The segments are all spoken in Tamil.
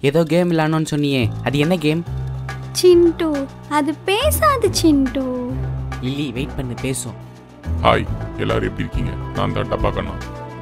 ஏதோ கேம் விளாடணும்னு சொன்னியே அது என்ன கேம் சிண்டு அது பேசாது சிண்டு லில்லி வெயிட் பண்ணு பேசும் ஹாய் எல்லாரும் எப்படி இருக்கீங்க நான் தான் டப்பா கண்ணா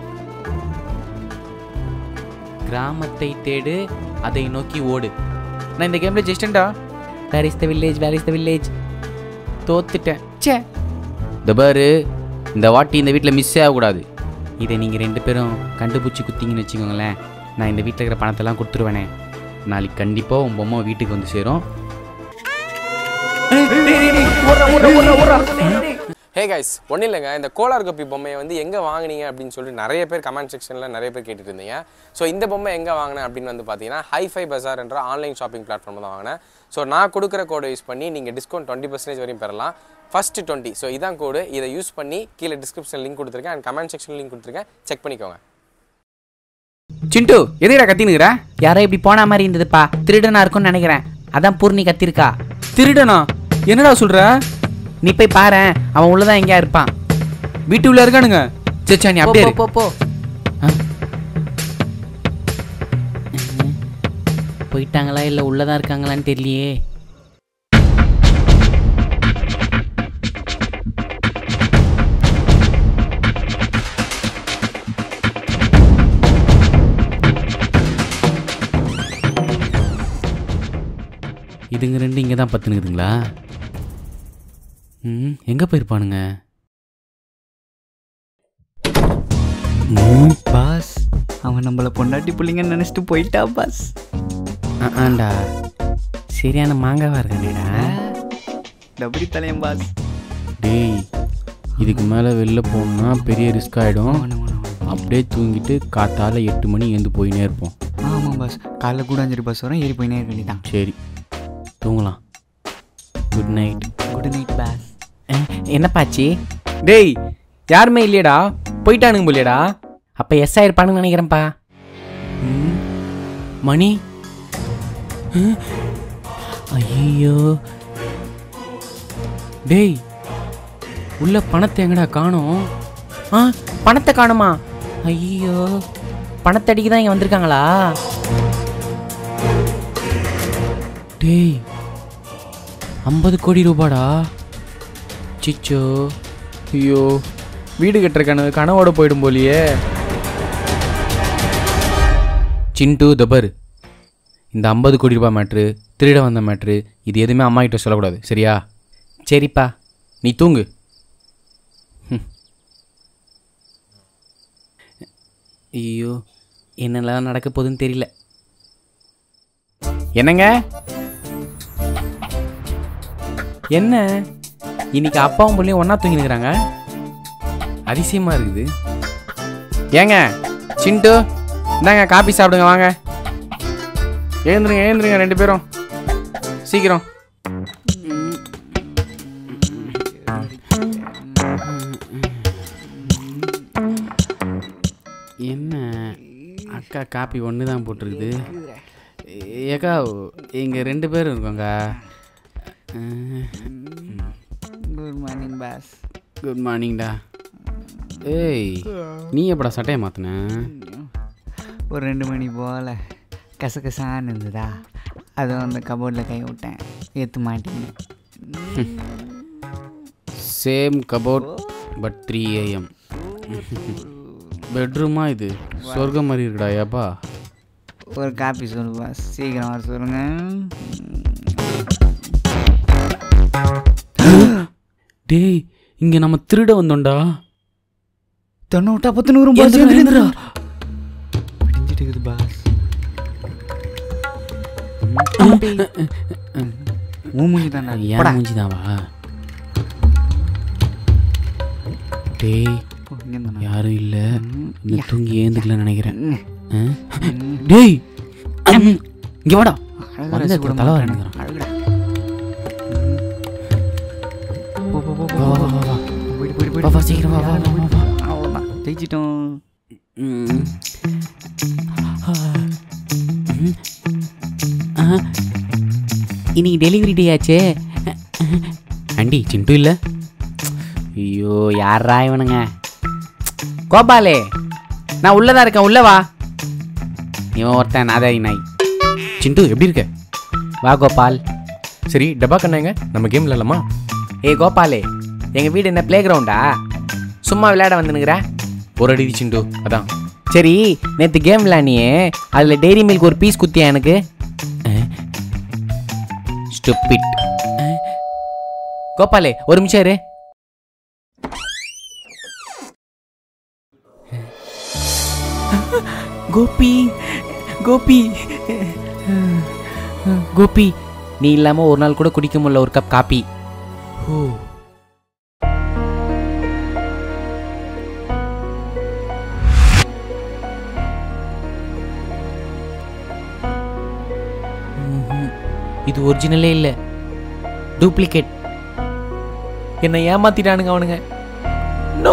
கிராமத்தை தேடு அதை நோக்கி ஓடு நான் இந்த கேமில் ஜெஸ்டன்டா where is the village where is the village தோத்துட்டேன் ச்சே இந்த பாரு இந்த வாட்டி இந்த வீட்டில் மிஸ்ஸே ஆகக்கூடாது இதை நீங்கள் ரெண்டு பேரும் கண்டுபிடிச்சி குத்திங்கன்னு வச்சுக்கோங்களேன் நான் இந்த வீட்டில் இருக்கிற பணத்தெல்லாம் கொடுத்துருவேனே நாளைக்கு கண்டிப்பாக உன் பொம்மை வீட்டுக்கு வந்து சேரும் ஹே கைஸ் ஒன்றும் இல்லைங்க இந்த கோலார் கப்பி பொம்மையை வந்து எங்கே வாங்குனீங்க அப்படின்னு சொல்லிட்டு நிறைய பேர் கமெண்ட் செக்ஷனில் நிறைய பேர் கேட்டுட்டு இருந்தீங்க ஸோ இந்த பொம்மை எங்கே வாங்கினேன் அப்படின்னு வந்து பார்த்தீங்கன்னா ஹைஃபை பஜார் என்ற ஆன்லைன் ஷாப்பிங் பிளாட்ஃபார்ம் தான் வாங்கினேன் ஸோ நான் கொடுக்குற கோடை யூஸ் பண்ணி நீங்கள் டிஸ்கவுண்ட் டுவெண்ட்டி பர்சன்டேஜ் வரையும் பெறலாம் ஃபஸ்ட்டு டுவெண்ட்டி ஸோ இதான் கோடு இதை யூஸ் பண்ணி கீழே டிஸ்கிரிப்ஷன் லிங்க் கொடுத்துருக்கேன் அண்ட் கமெண்ட் செக்ஷன் லிங்க் கொடுத்துருக்கேன் செக் பண்ணிக்கோங்க சிண்டு எதுடா கத்தினுக்குற யாரோ இப்படி போன மாதிரி இருந்ததுப்பா திருடனா இருக்கும்னு நினைக்கிறேன் அதான் பூர்ணி கத்திருக்கா திருடனா என்னடா சொல்ற நீ போய் பாரு அவன் உள்ளதான் எங்கேயா இருப்பான் வீட்டு உள்ள இருக்கானுங்க சேச்சா நீ அப்படியே போ போ போயிட்டாங்களா இல்லை உள்ளதான் இருக்காங்களான்னு தெரியலையே இதுங்க ரெண்டு இங்கே தான் பத்துனுக்குதுங்களா ம் எங்கே போயிருப்பானுங்க ம், பாஸ் அவன் நம்மளை பொண்டாட்டி பிள்ளைங்கன்னு நினச்சிட்டு போயிட்டா பாஸ் ஆ, ஆண்டா சரியான மாங்காவா இருக்கானேடா டபுரி தலையம் பாஸ் டேய் இதுக்கு மேலே வெளில போகணுன்னா பெரிய ரிஸ்க் ஆகிடும் அப்படியே தூங்கிட்டு காத்தால எட்டு மணி எழுந்து போயினே இருப்போம் ஆமாம் பாஸ் காலைல கூட அஞ்சு பஸ் வரும் ஏறி போயினே இருக்க வேண்டியதான் சரி தூங்கலாம் good night good night boss என்னப்பாச்சு டேய் யாருமே இல்லையடா போயிட்டானுங்க போலியடா அப்போ எஸ் ஆயிருப்பானுங்க நினைக்கிறேன்ப்பா ம், மணி ஐயோ டேய் உள்ள பணத்தை எங்கடா காணோம் ஆ பணத்தை காணுமா ஐயோ பணத்தை அடிக்க தான் இங்கே வந்திருக்காங்களா டேய் ஐம்பது கோடி ரூபாடா சிச்சோ ஐயோ வீடு கட்டுற கனவு கனவோட போயிடும் போலியே சிண்டு தபர் இந்த ஐம்பது கோடி ரூபாய் மேட்ரு திருட வந்த மேட்ரு இது எதுவுமே அம்மா கிட்ட சொல்லக்கூடாது சரியா சரிப்பா நீ தூங்கு ஹம். ஐயோ என்னெல்லாம் நடக்க போகுதுன்னு தெரியல என்னங்க என்ன இன்னைக்கு அப்பாவும் பிள்ளையும் ஒன்றா தூங்கினுக்கிறாங்க அதிசயமாக இருக்குது ஏங்க சிண்டு இந்தாங்க காபி சாப்பிடுங்க வாங்க எழுந்துருங்க எழுந்துருங்க ரெண்டு பேரும் சீக்கிரம் என்ன அக்கா காப்பி ஒன்று தான் போட்டிருக்குது ஏக்கா இங்கே ரெண்டு பேரும் இருக்கோங்க குட் மார்னிங் பாஸ் குட் மார்னிங்டா ஏய் நீ எப்படா சட்டையை மாற்றின ஒரு ரெண்டு மணி போல் கசகசான்னு இருந்ததா அதை அந்த கபோர்டில் கை விட்டேன் ஏற்று மாட்டிக்கினேன் same cupboard but three AM பெட்ரூமா இது சொர்க்கம் மாதிரி இருக்குடா ஏப்பா ஒரு காப்பி சொல்லு பாஸ் சீக்கிரம் வர சொல்லுங்க டேய் இங்கே நம்ம திருட வந்தோம்டா தொண்ணூட்டா பத்து நூறு பாஸ் எழுந்துடா, எழுந்துடா. பிடிஞ்சிட்டு இருக்குது பாஸ் உன் மூஞ்சி தான்டா ஏன் மூஞ்சிதாவா டேய் யாரும் இல்லை இன்னும் தூங்கி ஏந்துக்கலன்னு நினைக்கிறேன் ஆ? டேய் இங்கே வாடா வந்த இடத்துல தலை வர நினைக்கிறேன் அழகுடா போ போ போ வா வா வா வா போயிடு போயிடு வா, வா, சீக்கிரம் வா, வா, வா, வா, வா. அவ்வளோதான் ஜெயிச்சிட்டோம் ம். ஆ. ம். ஆ. இன்னைக்கு டெலிவரி டே ஆச்சே ஆண்டி சிண்டு இல்லை ஐயோ யாரா இவனுங்க கோபாலே நான் உள்ளதா இருக்கேன் உள்ள வா இவன் ஒருத்தன் நாதாரி நாய் சிண்டு எப்படி இருக்க வா கோபால் சரி டப்பா கண்ணாங்க நம்ம கேம் விளாடலாமா ஏ கோபாலே எங்கள் வீடு என்ன ப்ளே கிரவுண்டா சும்மா விளையாட வந்துனுங்கிற ஒரு அடி சிண்டு அதான் சரி நேற்று கேம் விளையாடியே அதில் டெய்ரி மில்க் ஒரு பீஸ் குத்தியா எனக்கு ஸ்டூபிட் கோபாலே ஒரு நிமிஷம் இரு கோபி கோபி கோபி நீ இல்லாம ஒரு நாள் கூட குடிக்க முடியல ஒரு கப் காப்பி ஓ ம்ஹும். இது ஒரிஜினலே இல்லை டூப்ளிகேட் என்னை ஏமாத்திட்டானுங்க அவனுங்க நோ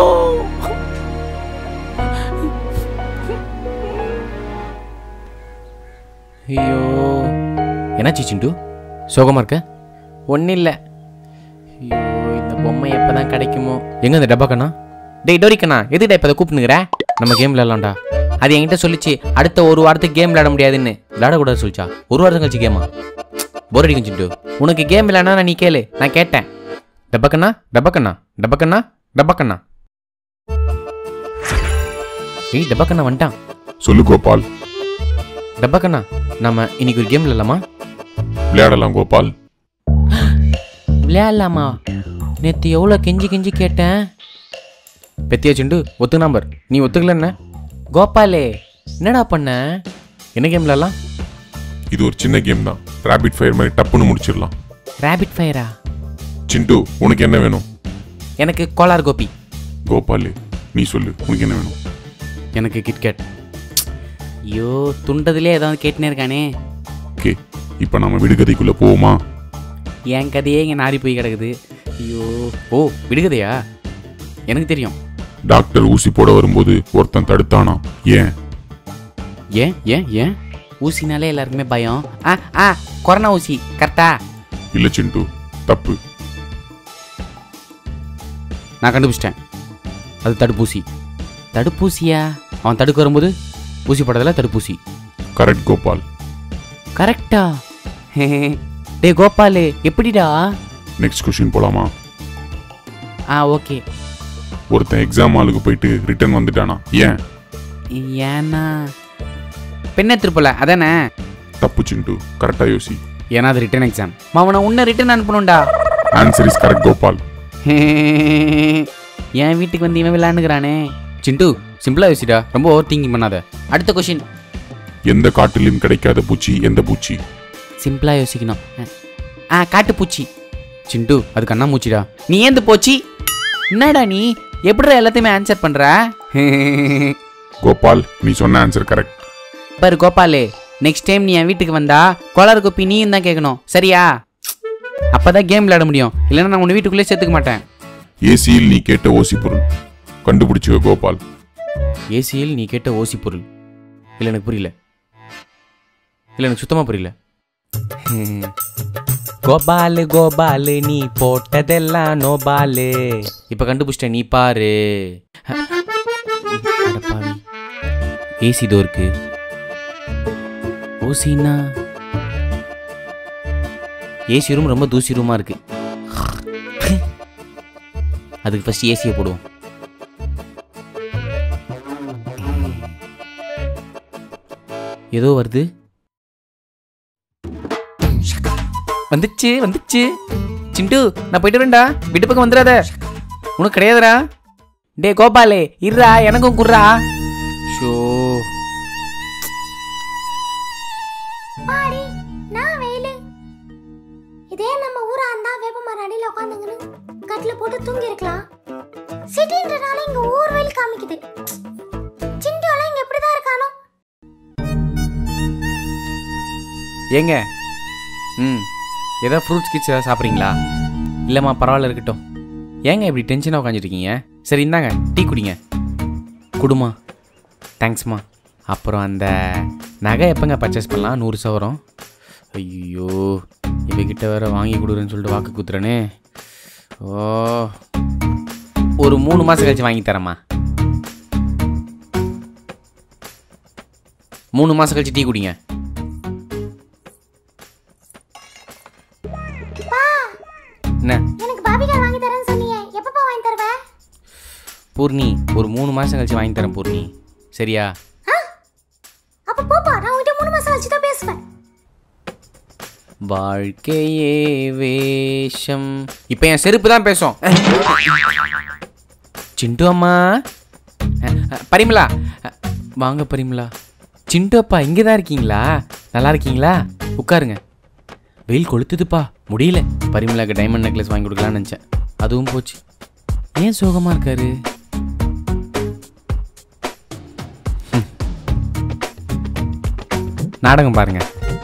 ஐயோ என்னாச்சு சிண்டு சோகமாக இருக்க ஒன்றும் இல்லை ஐயோ இந்த பொம்மை எப்போ தான் கிடைக்குமோ எங்கே இந்த டப்பா கண்ணா டேய் டோரி கண்ணா எதுடா இப்போ அதை கூப்பிட்டுங்கிற நம்ம கேம் விளையாடலாம்டா அது என்கிட்ட சொல்லிச்சு அடுத்த ஒரு வாரத்துக்கு கேம் விளையாட முடியாதுன்னு விளையாடக்கூடாது சொல்லிச்சா ஒரு வாரத்துக்கு கழிச்சு கேமா போர் அடிக்கும் சிண்டு உனக்கு கேம் விளையாடனா நீ கேளு நான் கேட்டேன் டப்பக்கண்ணா டப்பக்கண்ணா டப்பக்கண்ணா டப்பக்கண்ணா ஏய் டப்பக்கண்ணா வந்துட்டான் சொல்லு கோபால் டப்பக்கண்ணா நம்ம இன்னைக்கு ஒரு கேம் விளையாடலாமா விளையாடலாம் கோபால் விளையாடலாமா நேற்று எவ்வளோ கெஞ்சி கெஞ்சி கேட்டேன் பெத்தியா சிண்டு ஒத்து நம்பர் நீ ஒத்துக்கல என்ன கோபாலே என்னடா பண்ண என்ன கேம் விளையாடலாம் இது ஒரு சின்ன கேம் தான் ரேபிட் ஃபயர் மாதிரி டப்புன்னு முடிச்சிடலாம் ரேபிட் ஃபயரா சிண்டு உனக்கு என்ன வேணும் எனக்கு கோலார் கோபி கோபால் நீ சொல்லு உனக்கு என்ன வேணும் எனக்கு கிட்கேட் ஐயோ துண்டதுலே ஏதாவது கேட்டுனே இருக்கானே ஓகே இப்போ நம்ம விடுகதைக்குள்ளே போவோமா என் கதையே இங்கே நாரி போய் கிடக்குது ஐயோ ஓ விடுகதையா எனக்கு தெரியும் டாக்டர் ஊசி போட வரும்போது ஒருத்தன் தடுத்தானா ஏன் ஏன் ஏன் ஏன் ஊசினாலே எல்லாருக்குமே பயம் ஆ ஆ கொரோனா ஊசி கரெக்டா இல்லை சிண்டு தப்பு நான் கண்டுபிடிச்சிட்டேன் அது தடுப்பூசி தடுப்பூசியா அவன் தடுக்க வரும்போது ஊசி போடுறதுல தடுப்பூசி கரெக்ட் கோபால் கரெக்டா டே கோபாலு எப்படிடா நெக்ஸ்ட் கொஷின் போலாமா ஆ ஓகே ஒருத்தன் எக்ஸாம் ஹாலுக்கு போயிட்டு ரிட்டர்ன் வந்துட்டானா ஏன் ஏன்னா பெண்ணை திருப்பல அதானே தப்பு சிண்டு கரெக்டாக யோசி ஏன்னா அது ரிட்டன் எக்ஸாம் அவனை உன்னை ரிட்டன் அனுப்பணும்டா ஆன்சர் இஸ் கரெக்ட் கோபால் என் வீட்டுக்கு வந்து இவன் விளையாண்டுக்கிறானே சிண்டு சிம்பிளா யோசிடா ரொம்ப ஓவர் திங்கிங் பண்ணாத அடுத்த கொஷின் எந்த காட்டிலும் கிடைக்காத பூச்சி எந்த பூச்சி சிம்பிளா யோசிக்கணும் ஆ காட்டுப்பூச்சி சிண்டு அது கண்ணாமூச்சிடா நீ ஏந்து போச்சு என்னடா நீ எப்படிடா எல்லாத்தையுமே ஆன்சர் பண்ற கோபால் நீ சொன்ன ஆன்சர் கரெக்ட் பாரு கோபாலே நெக்ஸ்ட் டைம் நீ என் வீட்டுக்கு வந்தா கோளாறு கோப்பி நீயும் தான் கேட்கணும் சரியா அப்பதான் கேம் விளையாட முடியும் இல்லைன்னா நான் உன்னை வீட்டுக்குள்ளே சேர்த்துக்க மாட்டேன் ஏசியில் நீ கேட்ட ஓசி பொருள் கண்டுபிடிச்சுக்க கோபால் ஏசியில் நீ கேட்ட ஓசி பொருள் இல்லை எனக்கு புரியல இல்லை எனக்கு சுத்தமாக புரியல கோபாலு கோபாலு நீ போட்டதெல்லாம் நோபாலு இப்போ கண்டுபிடிச்சிட்ட நீ பாரு அடப்பாவி. ஏசி இதோ இருக்கு ஓசின்னா ஏசி ரூம் ரொம்ப தூசி ரூமா இருக்கு அதுக்கு ஃபர்ஸ்ட் ஏசியை போடுவோம் ஏதோ வருது வந்துச்சு வந்துச்சு சிண்டு நான் போயிட்டு வரேன்டா வீட்டு பக்கம் வந்துடாத உனக்கு கிடையாதுடா டே கோபாலே இருடா எனக்கும் குர்றா ஷோ பாடி நான் வேலு இதே நம்ம ஊரா இருந்தா வேப்பமர அடியில உட்காந்துங்கன்னு கட்டில போட்டு தூங்கி இருக்கலாம் சிட்டின்றனால இங்க ஊர் வெயில் காமிக்குது சிண்டியோலாம் இங்க எப்படிதான் இருக்கானோ ஏங்க ம் ஏதோ ஃப்ரூட்ஸ் கிட்ஸ் ஏதாவது சாப்பிட்றீங்களா இல்லைம்மா பரவாயில்ல இருக்கட்டும் ஏங்க இப்படி டென்ஷனாக உட்காந்துருக்கீங்க சரி இந்தாங்க டீ குடிங்க குடுமா தேங்க்ஸ்மா அப்புறம் அந்த நகை எப்போங்க பர்ச்சேஸ் பண்ணலாம் நூறு சவரம் ஐயோ இவகிட்ட வேற வாங்கி கொடுக்குறேன்னு சொல்லிட்டு வாக்கு குத்துறேனே ஓ ஒரு மூணு மாதம் கழிச்சு வாங்கி தரேம்மா மூணு மாதம் கழிச்சு டீ குடிங்க என்ன எனக்கு பாபி கார் வாங்கி தரேன்னு சொன்னீங்க எப்பப்பா வாங்கி தருவ பூர்ணி ஒரு மூணு மாதம் கழிச்சு வாங்கி தரேன் பூர்ணி சரியா அப்ப போப்பா நான் உன்கிட்ட மூணு மாசம் வச்சு தான் பேசுவேன் வாழ்க்கையே வேஷம் இப்போ என் செருப்பு தான் பேசும் சிண்டு அம்மா அஹ், அஹ், பரிமளா அஹ், வாங்க பரிமளா சிண்டு அப்பா இங்கே தான் இருக்கீங்களா நல்லா இருக்கீங்களா உட்காருங்க வெயில் கொளுத்துதுப்பா முடியல பரிமளாக்கு டைமண்ட் நெக்லஸ் வாங்கி கொடுக்கலான்னு நினச்சேன் அதுவும் போச்சு ஏன் சோகமாக இருக்காரு ஹம். நாடகம் பாருங்க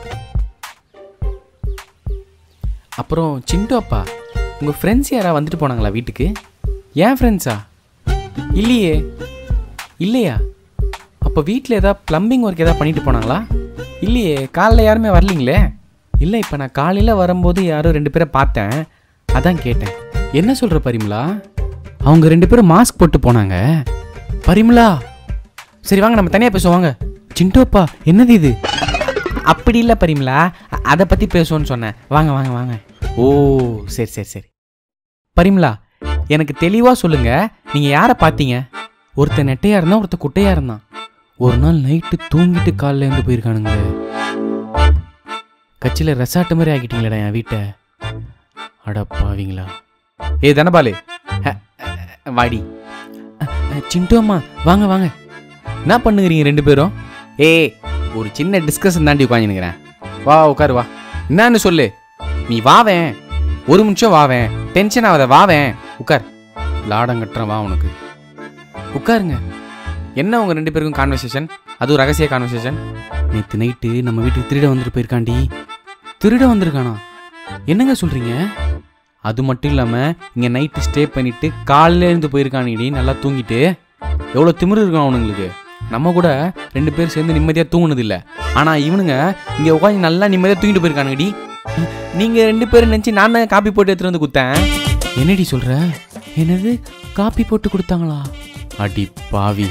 அப்புறம் சிண்டு அப்பா உங்கள் ஃப்ரெண்ட்ஸ் யாரா வந்துட்டு போனாங்களா வீட்டுக்கு ஏன் ஃப்ரெண்ட்ஸா இல்லையே இல்லையா அப்போ வீட்டில் ஏதாவது ப்ளம்பிங் ஒர்க் ஏதாவது பண்ணிட்டு போனாங்களா இல்லையே காலைல யாருமே வரலீங்களே இல்லை இப்போ நான் காலையில் வரும்போது யாரோ ரெண்டு பேரை பார்த்தேன் அதான் கேட்டேன் என்ன சொல்கிற பரிமளா அவங்க ரெண்டு பேரும் மாஸ்க் போட்டு போனாங்க பரிமளா சரி வாங்க நம்ம தனியாக பேசுவோம் வாங்க சிண்டோப்பா என்னது இது அப்படி இல்லை பரிமளா அ- அதை பற்றி பேசுவோன்னு சொன்னேன் வாங்க வாங்க வாங்க ஓ சரி சரி சரி பரிமளா எனக்கு தெளிவாக சொல்லுங்க நீங்கள் யாரை பார்த்தீங்க ஒருத்தன் நெட்டையாக இருந்தான் ஒருத்தன் குட்டையாக இருந்தான் ஒரு நாள் நைட்டு தூங்கிட்டு காலைல இருந்து போயிருக்கானுங்களே கட்சியில் ரெசார்ட் மாதிரி ஆக்கிட்டீங்களேடா என் வீட்டை அடப்பாவீங்களா ஏ தனபாலு அ, அ, வாடி அ, அ, சிண்டு அம்மா வாங்க வாங்க என்ன பண்ணுகிறீங்க ரெண்டு பேரும் ஏய் ஒரு சின்ன டிஸ்கஷன் தாண்டி உட்காந்துக்கிறேன் வா உட்காரு வா என்னன்னு சொல்லு நீ வாவேன் ஒரு நிமிஷம் வாவேன் டென்ஷன் ஆகாத வாவேன் உட்கார் லாடம் கட்டுறேன் வா உனக்கு உட்காருங்க என்ன உங்க ரெண்டு பேருக்கும் கான்வர்சேஷன் அதுவும் ரகசிய கான்வர்சேஷன் நேற்று நைட்டு நம்ம வீட்டுக்கு திருட வந்துட்டு போயிருக்காண்டி திருட வந்திருக்கானா என்னங்க சொல்றீங்க அது மட்டும் இல்லாமல் இங்கே நைட்டு ஸ்டே பண்ணிட்டு காலையில இருந்து போயிருக்கானுடி நல்லா தூங்கிட்டு எவ்வளோ திமிரு இருக்கும் அவனுங்களுக்கு நம்ம கூட ரெண்டு பேர் சேர்ந்து நிம்மதியாக தூங்குனது இல்லை ஆனால் இவனுங்க இங்கே உட்காந்து நல்லா நிம்மதியாக தூங்கிட்டு போயிருக்கானுங்கடி நீங்கள் ரெண்டு பேரும் நினச்சி நான் தான் காப்பி போட்டு எடுத்துகிட்டு வந்து கொடுத்தேன் என்னடி சொல்கிற என்னது காப்பி போட்டு கொடுத்தாங்களா அடி பாவி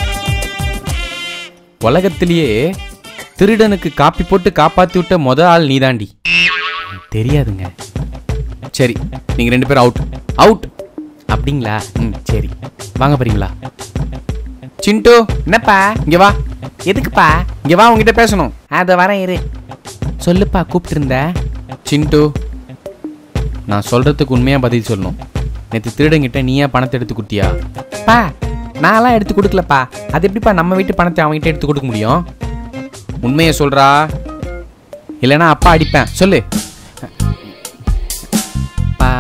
உலகத்திலேயே திருடனுக்கு காப்பி போட்டு காப்பாற்றி விட்ட முத ஆள் நீதாண்டி தெரியாதுங்க சரி நீங்கள் ரெண்டு பேரும் அவுட் அவுட் அப்படிங்களா ம் சரி வாங்க போறீங்களா சிண்டு என்னப்பா இங்க வா எதுக்குப்பா இங்க வா உங்ககிட்ட பேசணும் அதை வரேன் இரு சொல்லுப்பா கூப்பிட்டு இருந்த சிண்டு நான் சொல்றதுக்கு உண்மையா பதில் சொல்லணும் நேற்று திருடங்கிட்ட நீயா பணத்தை எடுத்து கொடுத்தியா பா நான்லாம் எடுத்து கொடுக்கலப்பா அது எப்படிப்பா நம்ம வீட்டு பணத்தை அவங்ககிட்ட எடுத்து கொடுக்க முடியும் உண்மையை சொல்றா இல்லைன்னா அப்பா அடிப்பேன் சொல்லு பா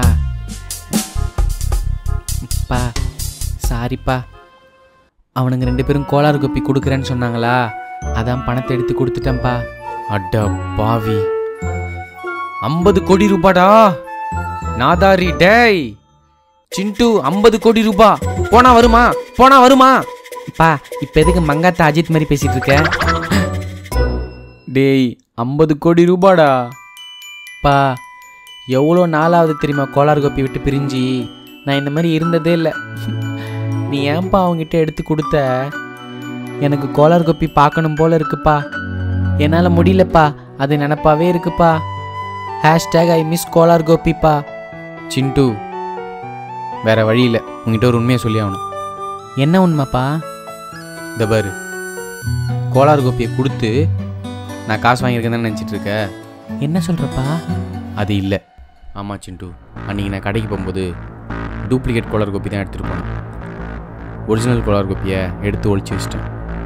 பா சாரிப்பா அவனுங்க ரெண்டு பேரும் கோளாறு கொப்பி கொடுக்குறேன்னு சொன்னாங்களா அதான் பணத்தை எடுத்து கொடுத்துட்டேன்ப்பா அட பாவி ஐம்பது கோடி ரூபாடா நாதாரி டேய் சிண்டு ஐம்பது கோடி ரூபா போனா வருமா போனா வருமா பா இப்ப எதுக்கு மங்காத்தா அஜித் மாதிரி பேசிட்டு இருக்க டேய் ஐம்பது கோடி ரூபாடா பா எவ்வளோ நாளாவது தெரியுமா கோளாறு கோப்பி விட்டு பிரிஞ்சு நான் இந்த மாதிரி இருந்ததே இல்லை நீ ஏன்பா அவங்ககிட்ட எடுத்து கொடுத்த எனக்கு கோளாறு கோப்பி பார்க்கணும் போல இருக்குப்பா என்னால் முடியலப்பா அது நினப்பாவே இருக்குப்பா ஹேஷ்டேக் ஐ மிஸ் கோளார் கோபிப்பா சிண்டு வேற வழி இல்லை உங்ககிட்ட ஒரு உண்மையை சொல்லி ஆகணும் என்ன உண்மைப்பா இந்த பாரு கோளார் கோப்பியை கொடுத்து நான் காசு வாங்கியிருக்கேன் நினச்சிட்டு இருக்க என்ன சொல்கிறப்பா அது இல்லை ஆமாம் சிண்டு அன்றைக்கி நான் கடைக்கு போகும்போது டூப்ளிகேட் கோளார் கோப்பி தான் எடுத்துகிட்டு போனேன் ஒரிஜினல் கோளார் கோப்பியை எடுத்து ஒழிச்சு வச்சிட்டேன்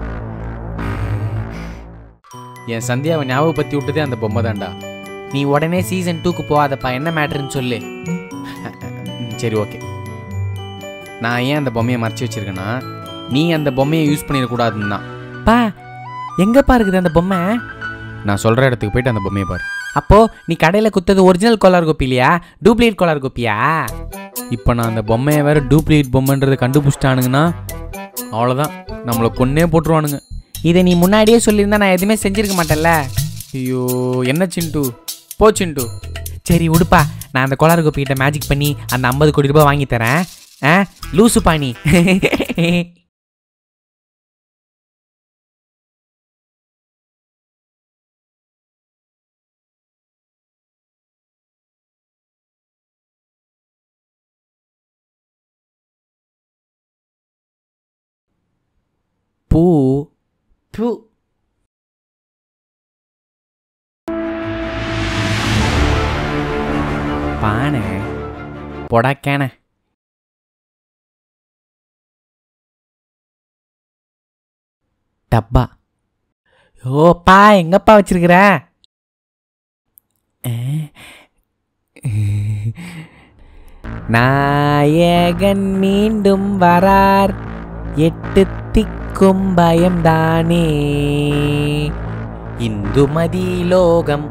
என் சந்தியாவை ஞாபகப்படுத்தி விட்டதே அந்த பொம்மை தான்டா நீ உடனே சீசன் டூக்கு போகாதப்பா என்ன மேட்ருன்னு சொல்லு ம், சரி ஓகே நான் ஏன் அந்த பொம்மையை மறைச்சி வச்சிருக்கேன்னா நீ அந்த பொம்மையை யூஸ் பண்ணிடக்கூடாதுன்னு தான் பா எங்கப்பா இருக்குது அந்த பொம்மை நான் சொல்கிற இடத்துக்கு போயிட்டு அந்த பொம்மையை பாரு அப்போ நீ கடையில் குத்தது ஒரிஜினல் கோலார் கோப்பி இல்லையா டூப்ளிகேட் கோலார் கோப்பியா இப்போ நான் அந்த பொம்மையை வேற டூப்ளிகேட் பொம்மைன்றதை கண்டுபிடிச்சிட்டானுங்கன்னா அவ்வளோதான் நம்மளை கொன்னே போட்டுருவானுங்க இதை நீ முன்னாடியே சொல்லியிருந்தா நான் எதுவுமே செஞ்சிருக்க மாட்டேன்ல ஐயோ என்ன சிண்டு போ சிண்டு சரி விடுப்பா நான் அந்த கோளாறு கோப்பிக்கிட்ட மேஜிக் பண்ணி அந்த ஐம்பது கோடி ரூபாய் வாங்கி தரேன் ஆ லூசு பாணி பூ பூ பானை பொடாக்கேன டப்பா ஓப்பா எங்கப்பா வச்சிருக்கிற அஹ். நாயகன் மீண்டும் வரார் எட்டு திக்கும் பயம்தானே இந்துமதி லோகம்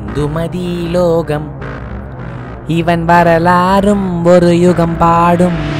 இந்துமதி லோகம் இவன் வரலாறும் ஒரு யுகம் பாடும்